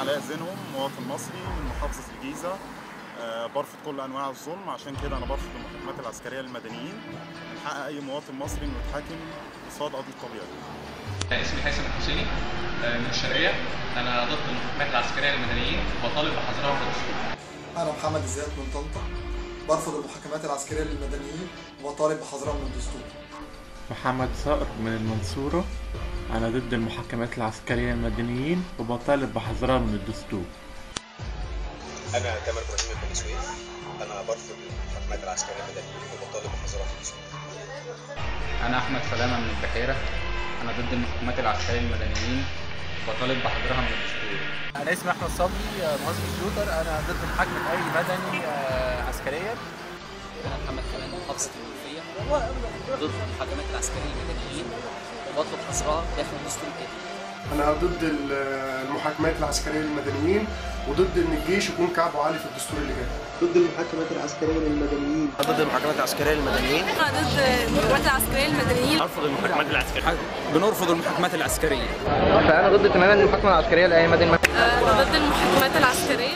علاء زينهم مواطن مصري من محافظة الجيزة آه، برفض كل أنواع الظلم عشان كده أنا برفض المحاكمات العسكرية للمدنيين من حق أي مواطن مصري إنه يتحاكم قصاد قاضي الطبيعي اسمي هيثم الحسيني آه، من الشرقية أنا ضد المحاكمات العسكرية للمدنيين وطالب بحظرها في الدستور أنا محمد زياد من طنطا برفض المحاكمات العسكرية للمدنيين وطالب بحظرها من الدستور محمد صقر من المنصورة أنا ضد المحاكمات العسكرية المدنيين وبطالب بحظرها من الدستور أنا تامر إبراهيم من بني سويف أنا برفض المحاكمات العسكرية المدنيين وبطالب بحظرها في الدستور أنا أحمد سلامة من البحيرة أنا ضد المحاكمات العسكرية للمدنيين وطالب بحظرها من الدستور انا اسمي احمد صبري مهندس كمبيوتر انا ضد محاكمه اي مدني آه، عسكريا انا محمد كمال من محافظه المنوفيه ضد المحاكمات العسكريه للمدنيين وبطلب حظرها داخل الدستور الجديد أنا ضد ال- المحاكمات العسكرية للمدنيين وضد إن الجيش يكون كعبه عالي في الدستور اللي جاي. ضد المحاكمات العسكرية للمدنيين ضد المحاكمات العسكرية للمدنيين احنا ضد المحاكمات العسكريه للمدنيين أرفض المحاكمات العسكرية بنرفض المحاكمات العسكريه فأنا ضد تماما المحاكمة العسكرية لأي مدني آه، ضد المحاكمات العسكريه